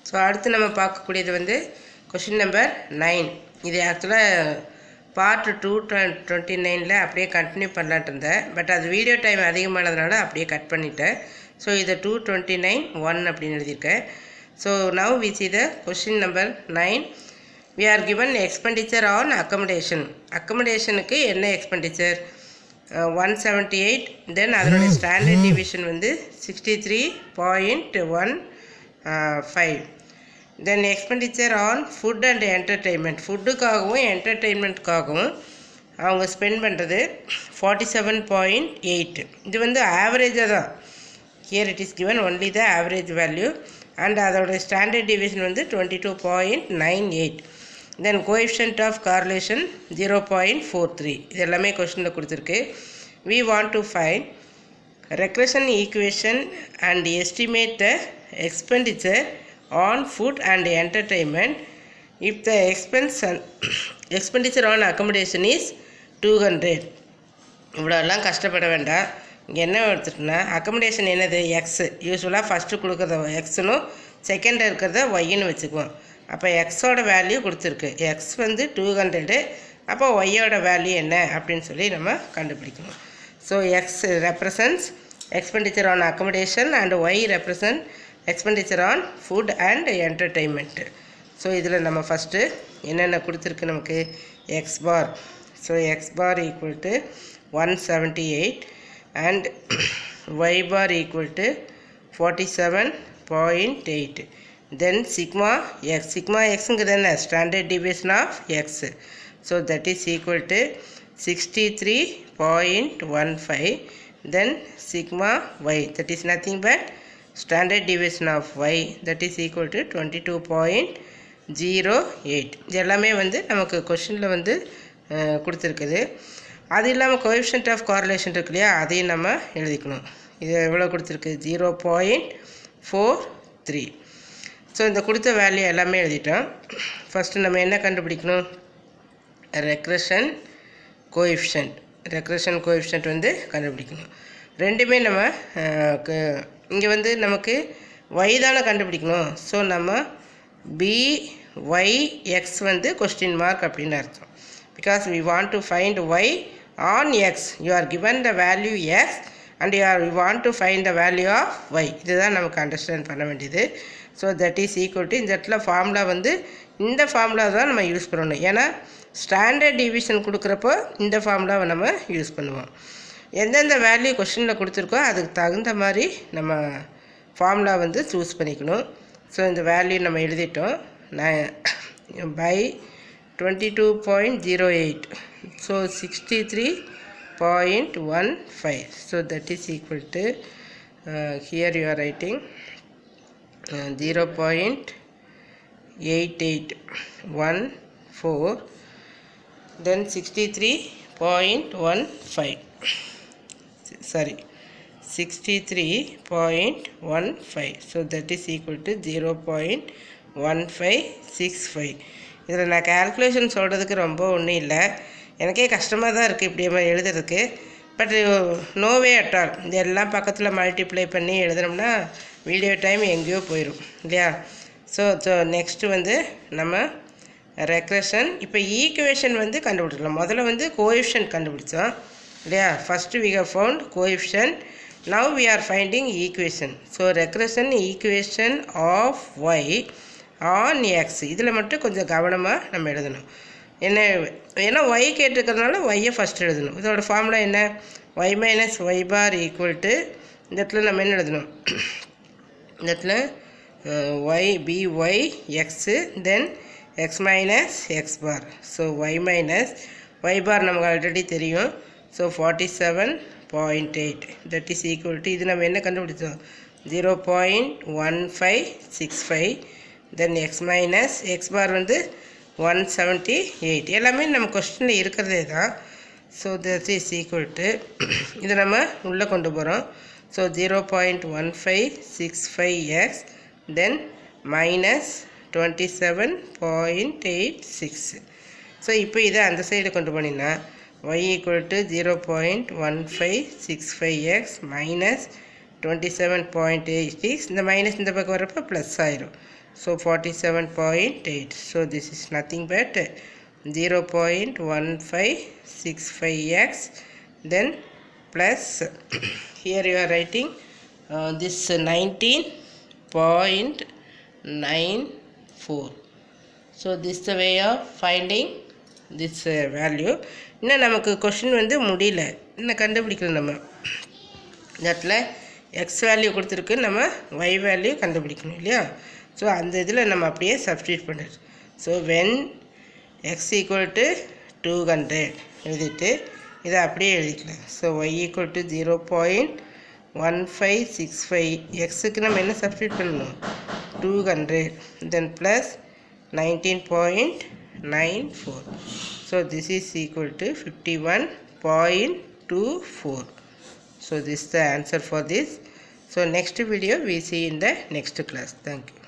So அடுத்து நம்ம பார்க்கக்கூடியது வந்து கொஷின் நம்பர் நைன் இது ஆக்சுவலாக பார்ட் டூ டுவெண்ட்டி நைனில் அப்படியே கண்டினியூ பண்ணலான்ட்டு இருந்தேன் பட் அது வீடியோ டைம் அதிகமானதுனால அப்படியே கட் பண்ணிட்டேன் ஸோ இதை டூ டுவெண்ட்டி நைன் ஒன் அப்படின்னு எழுதியிருக்கேன் so now we see the question number nine we are given expenditure on accommodation அக்கமடேஷனுக்கு என்ன expenditure one seventy eight then அதனுடைய ஸ்டாண்டர்ட் டிவிஷன் வந்து sixty three point one five then expenditure on food and entertainment ஃபுட்டுக்காகவும் என்டர்டெயின்மெண்ட்காகவும் அவங்க spend பண்ணுறது forty seven point eight இது வந்து ஆவரேஜாக தான் here it is given only the average value and அதோட ஸ்டாண்டர்ட் டிவிஷன் வந்து twenty two point nine eight then coefficient of correlation zero point four three இது எல்லாமே கொஷனில் கொடுத்துருக்கு we want to find regression equation and estimate the expenditure on food and entertainment if the expense and expenditure on accommodation is 200 இவ்வளோலாம் கஷ்டப்பட வேண்டாம் இங்கே என்ன எடுத்துட்டுனா அக்கமடேஷன் என்னது எக்ஸு யூஸ்வலாக ஃபஸ்ட்டு கொடுக்குறத எக்ஸ்னும் செகண்ட் இருக்கிறத ஒய்ன்னு வச்சுக்குவோம் அப்போ எக்ஸோட வேல்யூ கொடுத்துருக்கு எக்ஸ் வந்து டூ ஹண்ட்ரடு அப்போ ஒய்யோட வேல்யூ என்ன அப்படின்னு சொல்லி நம்ம கண்டுபிடிக்கணும் so x represents expenditure on accommodation and y represent expenditure on food and entertainment so இதில் நம்ம ஃபஸ்ட்டு என்னென்ன கொடுத்துருக்கு நமக்கு x bar so x bar equal to one seventy eight and y bar equal to forty seven point eight then sigma x sigma எக்ஸுங்கிறது என்ன standard deviation of x so that is equal to sixty three point one five then sigma y that is nothing but standard deviation of y that is equal to twenty two point zero eight இது எல்லாமே வந்து நமக்கு கொஷினில் வந்து அஹ், கொடுத்துருக்குது அது இல்லாமல் coefficient of correlation இருக்கு இல்லையா அதையும் நம்ம எழுதிக்கணும் இது எவ்வளோ கொடுத்துருக்கு zero point four three so இந்த கொடுத்த வேல்யூ எல்லாமே எழுதிட்டோம் ஃபஸ்ட்டு நம்ம என்ன கண்டுபிடிக்கணும் ரெக்ரெஷன் கோஎஃபிஷியன்ட் ரெக்ரெஷன் கோஎஃபிஷியன்ட் வந்து கண்டுபிடிக்கணும் ரெண்டுமே நம்ம இங்கே வந்து நமக்கு ஒய் தானே கண்டுபிடிக்கணும் ஸோ நம்ம பி ஒய் எக்ஸ் வந்து கொஸ்டின் மார்க் அப்படின்னு அர்த்தம் because we want to find y on x you are given the value x and you are you want to find the value of y இதுதான் நமக்கு understand பண்ண வேண்டியது so that is equal to இந்த இடத்துல formula வந்து இந்த formula தான் நம்ம யூஸ் பண்ணணும் ஏன்னா ஸ்டாண்டர்ட் டிவிஷன் கொடுக்குறப்போ இந்த ஃபார்முலாவை நம்ம யூஸ் பண்ணுவோம் எந்தெந்த வேல்யூ கொஷினில் கொடுத்துருக்கோ அதுக்கு தகுந்த மாதிரி நம்ம ஃபார்முலா வந்து சூஸ் பண்ணிக்கணும் ஸோ இந்த வேல்யூ நம்ம எழுதிட்டோம் நான் by twenty two point zero eight so sixty three point one five so that is equal to here you are writing zero point eight eight one four then 63.15 sorry 63.15 so that is equal to 0.1565 இதில் நான் calculation சொல்கிறதுக்கு ரொம்ப ஒன்றும் இல்லை எனக்கே கஷ்டமாக தான் இருக்குது இப்படி நம்ம எழுதுறதுக்கு பட் நோவே அட்டால் இது எல்லாம் பக்கத்தில் மல்டிப்ளை பண்ணி எழுதுனோம்னா வீடியோ டைம் எங்கேயோ போயிடும் இல்லையா ஸோ ஸோ நெக்ஸ்ட்டு வந்து நம்ம ரெக்ரெஷன் இப்போ ஈக்குவேஷன் வந்து கண்டுபிடிக்கலாம் முதல்ல வந்து கோஎஃபிஷியன்ட் கண்டுபிடிச்சோம் இல்லையா first we have found coefficient now we are finding equation so regression equation of y on x இதில் மட்டும் கொஞ்சம் கவனமாக நம்ம எழுதணும் என்ன ஏன்னா ஒய் கேட்டிருக்கிறதுனால ஒய்யை ஃபஸ்ட் எழுதணும் இதோட ஃபார்முலா என்ன y minus y bar equal to இந்த இடத்துல நம்ம என்ன எழுதணும் இந்த இடத்துல y b y x then x minus x bar so y minus y bar நமக்கு ஆல்ரெடி தெரியும் so forty seven point eight that is equal to இது நம்ம என்ன கண்டுபிடிச்சோம் zero point one five six five then x minus x bar வந்து one seventy eight எல்லாமே நம்ம கொஸ்டினில் இருக்கிறதே தான் so that is equal to இது நம்ம உள்ளே கொண்டு போகிறோம் so zero point one five six five x then minus twenty seven point eight six so இப்போ இதை அந்த சைடு கொண்டு போனீங்கன்னா y equal to zero point one five six five x minus twenty seven point eight six இந்த minus இந்த பக்கம் வரப்போ plus ஆயிரும் So 47.8. So this is nothing but 0.1565x. Then plus here you are writing uh, this 19.94. So this is the way of finding this uh, value. இன்னும் நமக்கு question வந்து முடியல இன்னும் கண்டுபிடிக்கல நம்ம இந்த இடத்துல எக்ஸ் வேல்யூ கொடுத்துருக்கு நம்ம ஒய் வேல்யூ கண்டுபிடிக்கணும் இல்லையா ஸோ அந்த இதில் நம்ம அப்படியே சப்ஸ்டியூட் பண்ணுறது so when x equal to two hundred எழுதிட்டு இதை அப்படியே எழுதிக்கலாம் so y equal to zero point one five six five எக்ஸுக்கு நம்ம என்ன சப்ஸ்டியூட் பண்ணணும் two hundred then plus nineteen point nine four so this is equal to fifty one point two four so this is the answer for this so next video we see in the next class thank you